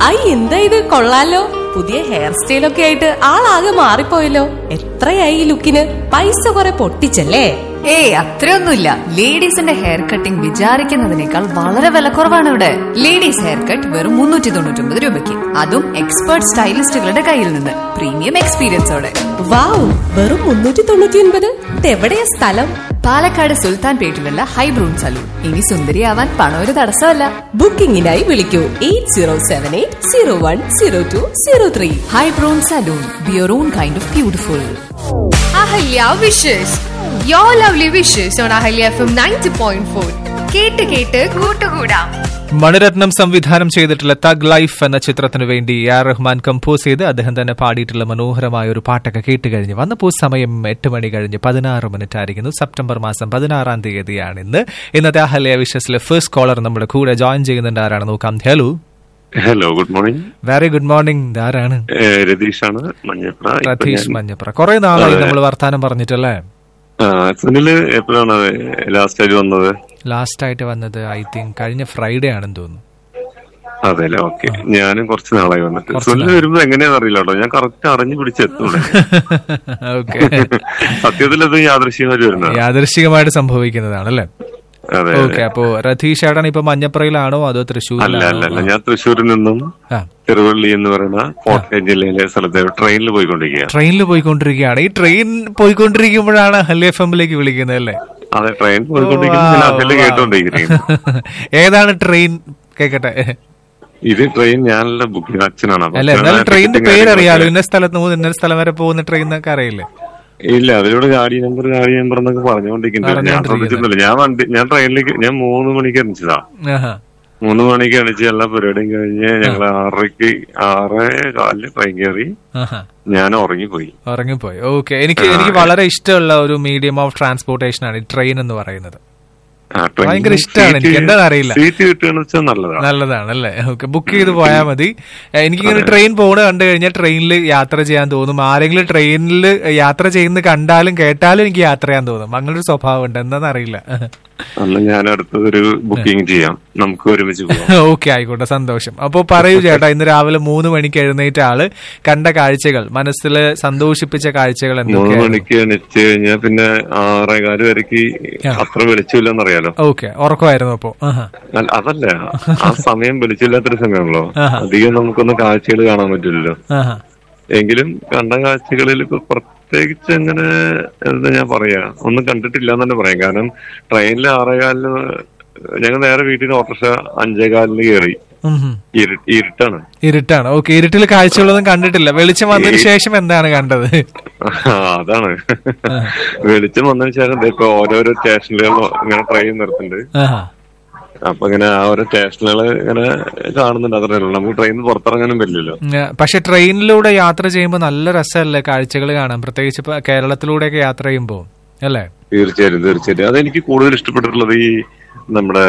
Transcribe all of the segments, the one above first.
I എന്താ ഇത് കൊള്ളാലോ പുതിയ ഹെയർ സ്റ്റൈലൊക്കെ ആയിട്ട് ആളാകെ മാറിപ്പോയല്ലോ എത്രയായി ഈ ലുക്കിന് പൈസ കുറെ പൊട്ടിച്ചല്ലേ ഏയ് അത്രയൊന്നുമില്ല ലേഡീസിന്റെ ഹെയർ കട്ടിംഗ് വിചാരിക്കുന്നതിനേക്കാൾ വളരെ വിലക്കുറവാണ് ഇവിടെ ലേഡീസ് ഹെയർ കട്ട് വെറും മുന്നൂറ്റി തൊണ്ണൂറ്റി ഒമ്പത് രൂപയ്ക്ക് അതും എക്സ്പേർട്ട് സ്റ്റൈലിസ്റ്റുകളുടെ കയ്യിൽ നിന്ന് പ്രീമിയം എക്സ്പീരിയൻസോടെ വാവ് വെറും മുന്നൂറ്റി തൊണ്ണൂറ്റി ഒൻപത് ഇതെവിടെയാ സ്ഥലം പാലക്കാട് സുൽത്താൻ പേട്ടിലുള്ള ഹൈബ്രൂൺ സലൂൺ ഇനി സുന്ദരിയാവാൻ പണം ഒരു തടസ്സമല്ല ബുക്കിംഗിനായി വിളിക്കൂ eight zero seven eight zero one zero two zero three ഹൈബ്രൂൺ salon bear on kind of beautiful Ahalya wishes yo lovely wishes on Ahalya FM ninety point four ഫോർ കേട്ട് കേട്ട് കൂട്ടുകൂടാം മണിരത്നം സംവിധാനം ചെയ്തിട്ടുള്ള തഗ് ലൈഫ് എന്ന ചിത്രത്തിനു വേണ്ടി എ ആർ റഹ്മാൻ കമ്പോസ് ചെയ്ത് അദ്ദേഹം തന്നെ പാടിയിട്ടുള്ള മനോഹരമായ ഒരു പാട്ടൊക്കെ കേട്ട് കഴിഞ്ഞ് വന്നപ്പോൾ സമയം എട്ട് മണി കഴിഞ്ഞ് പതിനാറ് മിനിറ്റ് ആയിരിക്കുന്നു സെപ്റ്റംബർ മാസം പതിനാറാം തീയതിയാണ് ഇന്ന് ഇന്നത്തെ അഹല്യ വിഷസിലെ ഫസ്റ്റ് കോളർ നമ്മുടെ കൂടെ ജോയിൻ ചെയ്യുന്നുണ്ട് ആരാണ് നോക്കാം hello hello good morning very good morning ആരാണ് രതീഷാണ് മഞ്ഞപ്ര ഇപ്പൊ രതീഷ് ഞാൻ- മഞ്ഞപ്ര കുറെ നാളായി അതെ. നമ്മൾ വർത്താനം പറഞ്ഞിട്ടല്ലേ ആ, സുനില് എപ്പോഴാണ് ലാസ്റ്റ് ആയിട്ട് വന്നത് ലാസ്റ്റ് ആയിട്ട് വന്നത് ഐ തിങ്ക് കഴിഞ്ഞ ഫ്രൈഡേ ആണെന്ന് തോന്നുന്നു അതെ അല്ലേ ഓക്കെ ഞാനും കുറച്ച് നാളായി വന്നിട്ട് കുറച്ച് സുനില് വരുമ്പോ എങ്ങനെയാന്ന് അറിയില്ല കേട്ടോ ഞാൻ കറക്റ്റ് അറിഞ്ഞു പിടിച്ചെത്തൂടെ ഓക്കെ സത്യത്തിൽ അത് യാദൃശ്യമായിട്ട് വരുന്നതാണ് യാദൃശികമായിട്ട് സംഭവിക്കുന്നതാണല്ലേ അതെ ഓക്കെ അപ്പോ രതീഷ് ഏട്ടൻ ഇപ്പൊ മഞ്ഞപ്പുറയിലാണോ അതോ അല്ല അല്ല തൃശ്ശൂരിലാണോ അല്ല ഞാൻ തൃശ്ശൂരിൽ നിന്നും ആ ചെറുവള്ളി എന്ന് പറയുന്ന കോട്ടയം ജില്ലയിലെ സ്ഥലത്ത് ട്രെയിനിൽ പോയിക്കൊണ്ടിരിക്കുക ട്രെയിനിൽ പോയിക്കൊണ്ടിരിക്കുകയാണ് ഈ ട്രെയിൻ പോയിക്കൊണ്ടിരിക്കുമ്പോഴാണ് ഹല്ലി എഫ് എമ്മിലേക്ക് വിളിക്കുന്നത് അല്ലേ അതെ ട്രെയിൻ പോയിക്കൊണ്ടിരിക്കുമ്പോൾ ഞാൻ അതിൽ കേട്ടോണ്ടിരിക്കുന്നു ഏതാണ് ട്രെയിൻ കേക്കട്ടെ ഇത് ട്രെയിൻ ഞാനല്ല ബുക്കിംഗ് അച്ഛനാണ് അപ്പൊ അല്ല എന്നാലും അച്ഛനാണ് ട്രെയിനിന്റെ ടിക്കറ്റും പേര് അറിയാലോ കാര്യങ്ങളൊക്കെ. ഇന്ന സ്ഥലത്ത് നിന്ന് ഇന്ന സ്ഥലം വരെ പോകുന്ന ട്രെയിൻ എന്നൊക്കെ അറിയില്ലേ ഇല്ല അവരോട് ഗാഡി നമ്പർ ഗാഡി നമ്പർ എന്നൊക്കെ പറഞ്ഞുകൊണ്ടിരിക്കുന്നുണ്ട് ഞാൻ പറഞ്ഞുകൊണ്ടിരിക്കുന്നത്. ശ്രദ്ധിച്ചിട്ടില്ല ഞാൻ വണ്ടി ഞാൻ ട്രെയിനിലേക്ക് ഞാൻ മൂന്ന് മണിക്ക് എണിച്ചതാ ആഹാ. മൂന്ന് മണിക്ക് എണിച്ച് എല്ലാ പരിപാടിയും കഴിഞ്ഞ് ഞങ്ങൾ ആറരയ്ക്ക് ആറേ കാലിന് ട്രെയിൻ കയറി ആഹാ. ഞാൻ ഉറങ്ങിപ്പോയി ഉറങ്ങിപ്പോയി ഓക്കെ എനിക്ക് എനിക്ക് വളരെ ഇഷ്ടമുള്ള ഒരു മീഡിയം ഓഫ് ട്രാൻസ്പോർട്ടേഷൻ ആണ് ഈ ട്രെയിൻ എന്ന് പറയുന്നത് ആ, ട്രെയിനിൽ ഭയങ്കര ഇഷ്ടാണ് എനിക്ക്. സീറ്റ് എന്താണെന്ന് അറിയില്ല. സീറ്റ് കിട്ടുകയെന്ന് വെച്ചാൽ നല്ലതാണ് നല്ലതാണ് അല്ലേ ഓക്കെ ബുക്ക് ചെയ്ത് പോയാൽ മതി ഏഹ് എനിക്കിങ്ങനെ ട്രെയിൻ പോണ കണ്ടു കഴിഞ്ഞാൽ ട്രെയിനിൽ യാത്ര ചെയ്യാൻ തോന്നും ആരെങ്കിലും ട്രെയിനിൽ യാത്ര ചെയ്യുന്ന കണ്ടാലും കേട്ടാലും എനിക്ക് യാത്ര ചെയ്യാൻ തോന്നും അങ്ങനെ ഒരു സ്വഭാവം ഉണ്ട് എന്താണെന്ന് അറിയില്ല അന്ന് ഞാൻ അടുത്തതൊരു ബുക്കിംഗ് ചെയ്യാം നമുക്ക് ഒരുമിച്ച് പോകാം ഓക്കെ ആയിക്കോട്ടെ സന്തോഷം അപ്പോ പറയൂ ചേട്ടാ ഇന്ന് രാവിലെ മൂന്ന് മണിക്ക് എഴുന്നേറ്റ ആള് കണ്ട കാഴ്ചകൾ മനസ്സിൽ സന്തോഷിപ്പിച്ച കാഴ്ചകൾ മൂന്ന് എന്തൊക്കെയാണ് മണിക്ക് എണിച്ച് കഴിഞ്ഞാൽ പിന്നെ ആറേകാല് വരയ്ക്ക് അത്ര വെളിച്ചമില്ലെന്നറിയാലോ ഓക്കെ ഉറക്കമായിരുന്നു അപ്പോ ആഹാ. അല്ല, അതല്ല ആ സമയം വെളിച്ചില്ലാത്തൊരു സമയമാണല്ലോ ആഹാ. അധികം നമുക്കൊന്നും കാഴ്ചകൾ കാണാൻ പറ്റില്ലല്ലോ ആഹാ. എങ്കിലും കണ്ട കാഴ്ചകളിൽ ഇപ്പൊ പ്രത്യേകിച്ച് അങ്ങനെ എന്താ ഞാൻ പറയാ ഒന്നും കണ്ടിട്ടില്ല എന്ന് തന്നെ പറയാം കാരണം ട്രെയിനിൽ ആറേകാലിന് ഞങ്ങൾ നേരെ വീട്ടിൽ നിന്ന് ഓട്ടോറിക്ഷ അഞ്ചേകാലിന് കയറി ഉം ഹും. ഇരു- ഇരുട്ടാണ് ഇരുട്ടാണ് ഓക്കെ ഇരുട്ടിൽ കാഴ്ചകളൊന്നും കണ്ടിട്ടില്ല വെളിച്ചം വന്നതിന് ശേഷം എന്താണ് കണ്ടത് ആ, അതാണ് വെളിച്ചം വന്നതിന് ശേഷം ദേ ഇപ്പൊ ഓരോരോ സ്റ്റേഷനുകളിൽ ഇങ്ങനെ ട്രെയിൻ നിർത്തുന്നുണ്ട് ആഹാ. അപ്പൊ ഇങ്ങനെ ആ ഓരോ സ്റ്റേഷനുകൾ ഇങ്ങനെ കാണുന്നുണ്ട് അത്രേ ഉള്ളൂ നമുക്ക് ട്രെയിനിൽ പുറത്തിറങ്ങാനും പറ്റില്ലല്ലോ ഉം, പക്ഷെ ട്രെയിനിലൂടെ യാത്ര ചെയ്യുമ്പോൾ നല്ല രസമല്ലേ കാഴ്ചകൾ കാണാൻ പ്രത്യേകിച്ച് ഇപ്പൊ കേരളത്തിലൂടെയൊക്കെ യാത്ര ചെയ്യുമ്പോൾ അല്ലേ തീർച്ചയായിട്ടും തീർച്ചയായിട്ടും അതെനിക്ക് കൂടുതൽ ഇഷ്ടപ്പെട്ടിട്ടുള്ളത് ഈ നമ്മുടെ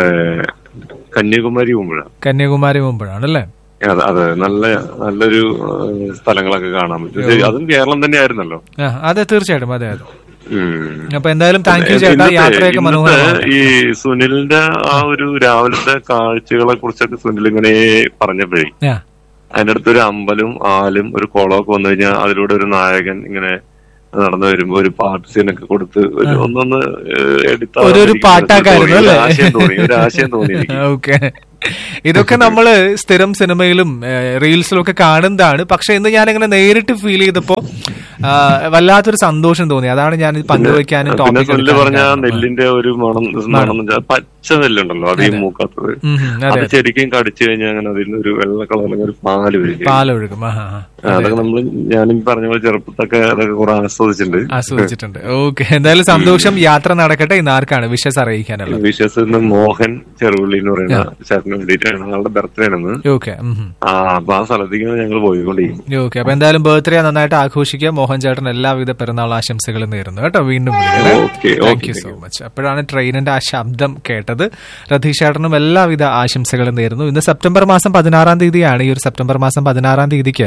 കന്യാകുമാരി പോകുമ്പോഴാണ് കന്യാകുമാരി പോകുമ്പോഴാണ് അല്ലേ അതെ അതെ നല്ല നല്ലൊരു ഏഹ്, സ്ഥലങ്ങളൊക്കെ കാണാൻ പറ്റും ഇത് അതും കേരളം തന്നെ ആയിരുന്നല്ലോ ആ അതെ തീർച്ചയായിട്ടും അതെ അതെ ഉം. അപ്പൊ എന്തായാലും താങ്ക് യു ചേട്ടാ ഇന്നത്തെ- യാത്രയൊക്കെ ഇന്നത്തെ മനോഹരമാണ് ഈ സുനിലിന്റെ ആ ഒരു രാവിലത്തെ കാഴ്ചകളെ കുറിച്ചൊക്കെ സുനിൽ ഇങ്ങനെ പറഞ്ഞപ്പോഴേ ആ, അതിന്റെ അടുത്തൊരു അമ്പലും ആലും ഒരു കുളമൊക്കെ വന്നു കഴിഞ്ഞാൽ അതിലൂടെ ഒരു നായകൻ ഇങ്ങനെ നടന്നു വരുമ്പോ ഒരു പാട്ട് സീനൊക്കെ കൊടുത്ത് ഒരു ഒന്നൊന്ന് ഏഹ്, എടുത്താൽ ഒരു- ഒരു എനിക്ക് പാട്ടാക്കായിരുന്നു തോന്നി. ഒരു അല്ലേ? ആശയം തോന്നി ഒരു ആശയം തോന്നി എനിക്ക് ഓക്കെ ഇതൊക്കെ നമ്മള് സ്ഥിരം സിനിമയിലും ഏഹ്, റീൽസിലും ഒക്കെ കാണുന്നതാണ് പക്ഷെ ഇന്ന് ഞാനിങ്ങനെ നേരിട്ട് ഫീൽ ചെയ്തപ്പോ ആ, വല്ലാത്തൊരു സന്തോഷം തോന്നി അതാണ് ഞാൻ ഇത് പങ്കുവെക്കാനും പിന്നെ ടോപ്പിക് സുനില് പറഞ്ഞ ആ നെല്ലിന്റെ ഒരു മണം മണം എന്ന് വെച്ചാൽ പച്ച നെല്ലുണ്ടല്ലോ അത് ഈ മൂക്കാത്തത് അതെ അത് ശരിക്കും കടിച്ചു കഴിഞ്ഞാൽ അങ്ങനെ അതിൽ നിന്ന് ഒരു വെള്ള കളറിൽ ഒരു പാല് വരും പാലൊഴുകും ആഹാ ആ. അതൊക്കെ നമ്മൾ ഞാനും പറഞ്ഞ പോലെ ചെറുപ്പത്തൊക്കെ അതൊക്കെ കുറെ ആസ്വദിച്ചിട്ടുണ്ട് ആസ്വദിച്ചിട്ടുണ്ട് ഓക്കെ എന്തായാലും സന്തോഷം യാത്ര നടക്കട്ടെ ഇന്ന് ആർക്കാണ് വിഷസ് അറിയിക്കാനുള്ളത് വിശ്വസിന്ന് മോഹൻ ചെറുപള്ളി എന്ന് പറയുന്ന ചേട്ടന് വേണ്ടിയിട്ടാണ് ആളുടെ ബർത്ത്ഡേ ആണെന്ന് ഓക്കെ ആ അപ്പൊ ആ സ്ഥലത്തേക്കാണ് ഞങ്ങൾ പോയിക്കൊണ്ടിരിക്കും ഓക്കെ അപ്പൊ എന്തായാലും ബർത്ത്ഡേ നന്നായിട്ട് ആഘോഷിക്കുക മോഹൻ ചേട്ടൻ എല്ലാവിധ പെരുന്നാൾ ആശംസകളും നേരുന്നു കേട്ടോ വീണ്ടും okay, thank you okay. So much അപ്പോഴാണ് ട്രെയിനിന്റെ ആ ശബ്ദം കേട്ടത് രതീഷ് ചേട്ടനും എല്ലാവിധ ആശംസകളും നേരുന്നു ഇന്ന് സെപ്റ്റംബർ മാസം പതിനാറാം തീയതിയാണ് ഈ ഒരു സെപ്റ്റംബർ മാസം പതിനാറാം തീയതിക്ക്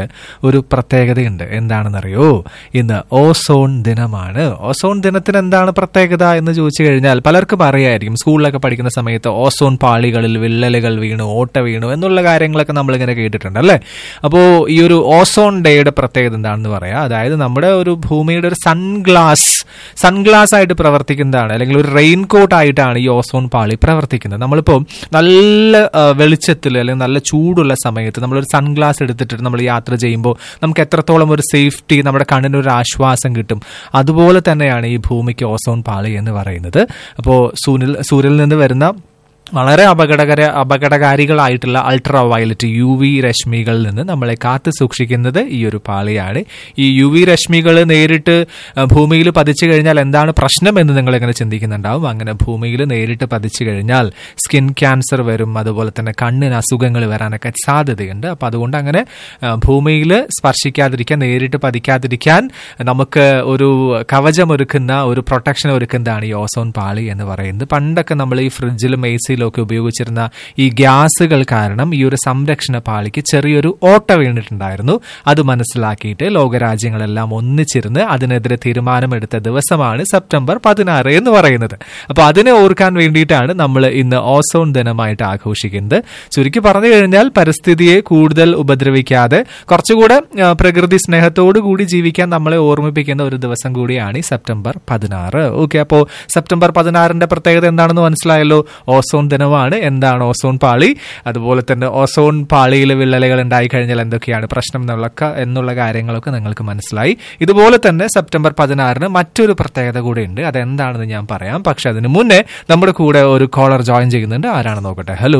ഒരു പ്രത്യേകതയുണ്ട് എന്താണെന്നറിയോ ഇന്ന് ഓസോൺ ദിനമാണ് ഓസോൺ ദിനത്തിന് എന്താണ് പ്രത്യേകത എന്ന് ചോദിച്ചു കഴിഞ്ഞാൽ പലർക്കും അറിയായിരിക്കും സ്കൂളിലൊക്കെ പഠിക്കുന്ന സമയത്ത് ഓസോൺ പാളികളിൽ വിള്ളലുകൾ വീണു ഓട്ട വീണു എന്നുള്ള കാര്യങ്ങളൊക്കെ നമ്മളിങ്ങനെ കേട്ടിട്ടുണ്ട് അല്ലേ അപ്പോൾ ഈ ഒരു ഓസോൺ ഡേയുടെ പ്രത്യേകത എന്താണെന്ന് പറയാം അതായത് നമ്മുടെ ഒരു ഭൂമിയുടെ ഒരു സൺഗ്ലാസ് സൺഗ്ലാസ് ആയിട്ട് പ്രവർത്തിക്കുന്നതാണ് അല്ലെങ്കിൽ ഒരു റെയിൻ കോട്ട് ആയിട്ടാണ് ഈ ഓസോൺ പാളി പ്രവർത്തിക്കുന്നത് നമ്മളിപ്പോൾ നല്ല ആ, വെളിച്ചത്തിൽ അല്ലെങ്കിൽ നല്ല ചൂടുള്ള സമയത്ത് നമ്മളൊരു സൺഗ്ലാസ് എടുത്തിട്ട് നമ്മൾ യാത്ര ചെയ്യുമ്പോൾ നമുക്ക് എത്രത്തോളം ഒരു സേഫ്റ്റി നമ്മുടെ കണ്ണിന് ഒരു ആശ്വാസം കിട്ടും അതുപോലെ തന്നെയാണ് ഈ ഭൂമിക്ക് ഓസോൺ പാളി എന്ന് പറയുന്നത് അപ്പോൾ സൂര്യൽ സൂര്യനിൽ നിന്ന് വരുന്ന വളരെ അപകടകര അപകടകാരികളായിട്ടുള്ള അൾട്രാ വയലറ്റ് യു വി രശ്മികളിൽ നിന്ന് നമ്മളെ കാത്തു സൂക്ഷിക്കുന്നത് ഈ ഒരു പാളിയാണ് ഈ യു വി രശ്മികൾ നേരിട്ട് അഹ്, ഭൂമിയിൽ പതിച്ചു കഴിഞ്ഞാൽ എന്താണ് പ്രശ്നം എന്ന് നിങ്ങൾ എങ്ങനെ ചിന്തിക്കുന്നുണ്ടാവും അങ്ങനെ ഭൂമിയിൽ നേരിട്ട് പതിച്ചു കഴിഞ്ഞാൽ സ്കിൻ ക്യാൻസർ വരും അതുപോലെ തന്നെ കണ്ണിന് അസുഖങ്ങൾ വരാനൊക്കെ സാധ്യതയുണ്ട് അപ്പൊ അതുകൊണ്ട് അങ്ങനെ ഭൂമിയിൽ സ്പർശിക്കാതിരിക്കാൻ നേരിട്ട് പതിക്കാതിരിക്കാൻ നമുക്ക് ഒരു കവചം ഒരുക്കുന്ന ഒരു പ്രൊട്ടക്ഷൻ ഒരുക്കുന്നതാണ് ഈ ഓസോൺ പാളി എന്ന് പറയുന്നത് പണ്ടൊക്കെ നമ്മൾ ഈ ഫ്രിഡ്ജിലും എ സിയിലും ഒക്കെ ഉപയോഗിച്ചിരുന്ന ഈ ഗ്യാസുകൾ കാരണം ഈ ഒരു സംരക്ഷണ പാളിക്ക് ചെറിയൊരു ഓട്ട വീണിട്ടുണ്ടായിരുന്നു അത് മനസ്സിലാക്കിയിട്ട് ലോകരാജ്യങ്ങളെല്ലാം ഒന്നിച്ചിരുന്ന് അതിനെതിരെ തീരുമാനമെടുത്ത ദിവസമാണ് സെപ്റ്റംബർ പതിനാറ് എന്ന് പറയുന്നത് അപ്പൊ അതിനെ ഓർക്കാൻ വേണ്ടിയിട്ടാണ് നമ്മൾ ഇന്ന് ഓസോൺ ദിനമായിട്ട് ആഘോഷിക്കുന്നത് ചുരുക്കി പറഞ്ഞു കഴിഞ്ഞാൽ പരിസ്ഥിതിയെ കൂടുതൽ ഉപദ്രവിക്കാതെ കുറച്ചുകൂടെ ആ, പ്രകൃതി സ്നേഹത്തോടു കൂടി ജീവിക്കാൻ നമ്മളെ ഓർമ്മിപ്പിക്കുന്ന ഒരു ദിവസം കൂടിയാണ് ഈ സെപ്റ്റംബർ പതിനാറ് ഓക്കെ അപ്പോൾ സെപ്റ്റംബർ പതിനാറിന്റെ പ്രത്യേകത എന്താണെന്ന് മനസ്സിലായല്ലോ ഓസോൺ ദിനമാണ് എന്താണ് ഓസോൺ പാളി അതുപോലെ തന്നെ ഓസോൺ പാളിയിൽ വിള്ളലുകൾ ഉണ്ടായി കഴിഞ്ഞാൽ എന്തൊക്കെയാണ് പ്രശ്നം എന്നുള്ള എന്നുള്ള കാര്യങ്ങളൊക്കെ നിങ്ങൾക്ക് മനസ്സിലായി ഇതുപോലെ തന്നെ സെപ്റ്റംബർ പതിനാറിന് മറ്റൊരു പ്രത്യേകത കൂടി ഉണ്ട് അതെന്താണെന്ന് ഞാൻ പറയാം പക്ഷെ അതിന് മുന്നേ നമ്മുടെ കൂടെ ഒരു കോളർ ജോയിൻ ചെയ്യുന്നുണ്ട് ആരാണ് നോക്കട്ടെ ഹലോ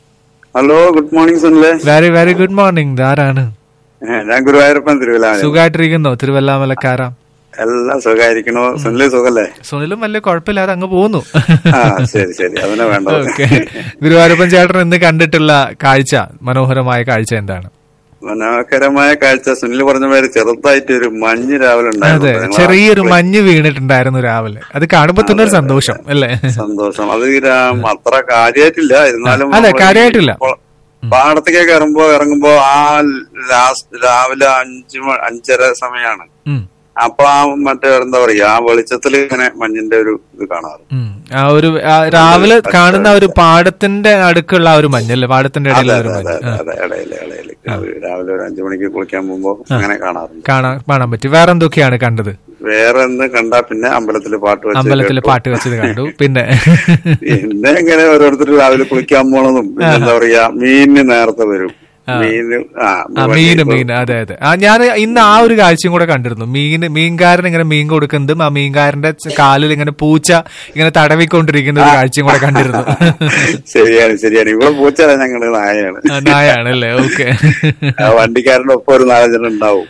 ഹലോ ഗുഡ് മോർണിംഗ് സുനിലെ വെരി വെരി ഗുഡ് മോർണിംഗ് ആരാണ് ഞാൻ ഗുരുവായൂരപ്പൻ തിരുവല്ല സുഖമായിട്ടിരിക്കുന്നോ തിരുവല്ലാമലക്കാരാ എല്ലാം സുഖമായിരിക്കണോ സുനിലെ സുഖല്ലേ സുനിലും വലിയ കുഴപ്പമില്ലാതെ അങ്ങ് പോകുന്നു ആ ശരി ശരി അതിനെ വേണ്ട ഓക്കെ ഗുരുവായൂരപ്പൻ ചേട്ടൻ ഇന്ന് കണ്ടിട്ടുള്ള കാഴ്ച മനോഹരമായ കാഴ്ച എന്താണ് മനോഹരമായ കാഴ്ച സുനിൽ പറഞ്ഞ പേര് ചെറുതായിട്ട് ഒരു മഞ്ഞ് രാവിലെ അതെ ഉണ്ടായിരുന്നു ഞങ്ങൾ ചെറിയൊരു മഞ്ഞ് വീണിട്ടുണ്ടായിരുന്നു രാവിലെ അത് കാണുമ്പോ തന്നെ ഒരു സന്തോഷം അല്ലേ സന്തോഷം അത് രാ- അത്ര കാര്യമായിട്ടില്ല എന്നാലും അതെ, നമ്മള് കാര്യായിട്ടില്ല. ഇപ്പോൾ പാടത്തേക്കൊക്കെ ഇറങ്ങുമ്പോ ഇറങ്ങുമ്പോ ആ ലാസ്റ്റ് രാവിലെ അഞ്ചു മ- അഞ്ചര സമയമാണ് ഉം, അപ്പൊ ആ മറ്റേ എന്താ പറയാ ആ വെളിച്ചത്തിൽ ഇങ്ങനെ മഞ്ഞിന്റെ ഒരു ഇത് കാണാറ് ഉം. ആ ഒരു ആ രാവിലെ കാണുന്ന ആ ഒരു പാടത്തിന്റെ അടുക്കുള്ള ആ ഒരു മഞ്ഞല്ലേ പാടത്തിന്റെ അതെ ഇടയിലുള്ള അതെ ഒരു അതെ മഞ്ഞ് ആ, അതെ ഇടയില് ഇടയില് അത് രാവിലെ ഒരു അഞ്ചു മണിക്ക് കുളിക്കാൻ പോകുമ്പോ അങ്ങനെ കാണാറുണ്ട് കാണാൻ കാണാൻ പറ്റി വേറെ എന്തൊക്കെയാണ് കണ്ടത് വേറെ എന്ന് കണ്ടാ പിന്നെ അമ്പലത്തില് പാട്ട് വെച്ച് അമ്പലത്തിൽ കേട്ടു. പാട്ട് വെച്ചത് കണ്ടു പിന്നെ പിന്നെ ഇങ്ങനെ ഓരോരുത്തർ രാവിലെ കുളിക്കാൻ പോണതും പിന്നെ എന്താ പറയാ മീനിന് നേരത്തെ വരും മീന് ആ ആ മീന് മീൻ അതെ അതെ ആ ഞാൻ ഇന്ന് ആ ഒരു കാഴ്ചയും കൂടെ കണ്ടിരുന്നു മീൻ മീൻകാരൻ ഇങ്ങനെ മീൻ കൊടുക്കുന്നതും ആ മീൻകാരന്റെ ച- കാലിൽ ഇങ്ങനെ പൂച്ച ഇങ്ങനെ തടവിക്കൊണ്ടിരിക്കുന്ന ഒരു കാഴ്ചയും കൂടെ കണ്ടിരുന്നു ശരിയാണ് ശരിയാണ് ഇവിടെ പൂച്ചല്ല ഞങ്ങള് നായയാണ് ആ, നായാണല്ലേ ഓക്കെ ആ വണ്ടിക്കാരന്റെ ഒപ്പം ഒരു നാലഞ്ചെണ്ണം ഉണ്ടാവും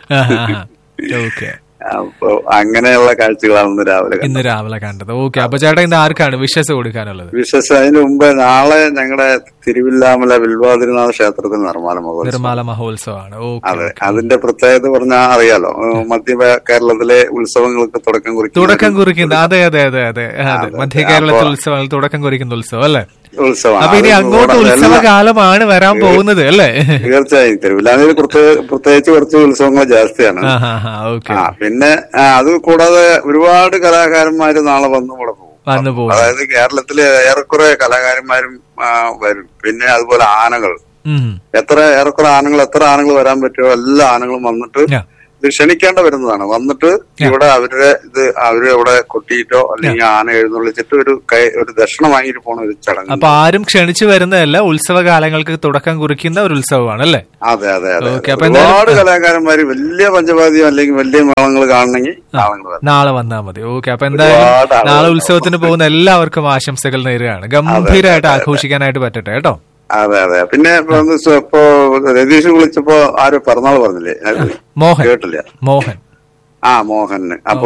ഓക്കെ അപ്പൊ അങ്ങനെയുള്ള കാഴ്ചകളാണ് ഇന്ന് രാവിലെ കണ്ടത്. ഇന്ന് രാവിലെ കണ്ടത് ഓക്കെ അപ്പൊ ചേട്ടാ ഇന്ന് ആർക്കാണ് വിശ്വസ് കൊടുക്കാനുള്ളത് വിശേഷ അതിന് മുമ്പ് നാളെ ഞങ്ങളുടെ തിരുവില്ലാമല വിൽവാതിരുനാഥ ക്ഷേത്രത്തിൽ നിർമ്മാണ മഹോത്സവം നിർമ്മാല മഹോത്സവമാണ് അതെ ഓക്കെ അതിന്റെ പ്രത്യേകത പറഞ്ഞാൽ അറിയാലോ ഏഹ് മധ്യ കേരളത്തിലെ ഉത്സവങ്ങൾക്ക് തുടക്കം കുറിക്കുന്ന തുടക്കം കുറിക്കുന്ന അതെ അതെ അതെ അതെ അതെ മധ്യ കേരളത്തിൽ ഉത്സവങ്ങൾ തുടക്കം കുറിക്കുന്ന ഉത്സവം അല്ലേ ഉത്സവമാണ് അപ്പൊ ഇനി അത് അങ്ങോട്ട് കൂടാതെ എല്ലാ- ഉത്സവകാലമാണ് വരാൻ പോകുന്നത് അല്ലേ തീർച്ചയായും തിരുവില്ലാമലയിൽ പ്രത്യേക- പ്രത്യേകിച്ച് കുറച്ച് ഉത്സവങ്ങൾ ജാസ്തിയാണ് ആ ഹാ ഹാ ഓക്കെ ആ പിന്നെ ആ, അത് കൂടാതെ ഒരുപാട് കലാകാരന്മാര് നാളെ വന്നു ഇവിടെ പോകും വന്നു പോകും അതായത് കേരളത്തിലെ ഏറെക്കുറെ കലാകാരന്മാരും ആ, വരും പിന്നെ അതുപോലെ ആനകൾ ഉം. എത്ര ഏറെക്കുറെ ആനകൾ എത്ര ആനകൾ വരാൻ പറ്റുമോ എല്ലാ ആനകളും വന്നിട്ട് ആ. ഇത് ക്ഷണിക്കേണ്ട വരുന്നതാണ് വന്നിട്ട് ഇവിടെ അവരുടെ ഇത് അവര് ഇവിടെ കൊട്ടിയിട്ടോ അല്ലെങ്കിൽ ആന എഴുന്നള്ളിച്ചിട്ട് ഒരു കൈ ഒരു ദക്ഷിണ വാങ്ങിയിട്ട് പോണ ഒരു ചടങ്ങ് അപ്പൊ ആരും ക്ഷണിച്ചു വരുന്നതല്ല ഉത്സവകാലങ്ങൾക്ക് തുടക്കം കുറിക്കുന്ന ഒരു ഉത്സവമാണ് അല്ലേ അതെ അതെ അതെ ഓക്കേ, അതെ. അപ്പൊ എന്തായാലും- ഒരുപാട് കലാകാരന്മാര് വലിയ പഞ്ചവാദ്യം അല്ലെങ്കിൽ വലിയ മേളങ്ങൾ കാണണമെങ്കിൽ ആളുകൾ വരണം നാളെ വന്നാൽ മതി ഓക്കെ അപ്പൊ എന്തായാലും ഒരുപാട് ആളുകൾ നാളെ ഉത്സവത്തിന് പോകുന്ന എല്ലാവർക്കും ആശംസകൾ നേരുകയാണ് ഗംഭീരമായിട്ട് ആഘോഷിക്കാനായിട്ട് പറ്റട്ടെ കേട്ടോ അതെ അതെ പിന്നെ ഇപ്പൊ ഒന്ന് സ- ഇപ്പൊ രതീഷ് വിളിച്ചപ്പോ ആരോ പിറന്നാൾ പറഞ്ഞില്ലേ അത് മോഹൻ കേട്ടില്ല മോഹൻ ആ മോഹന് അപ്പൊ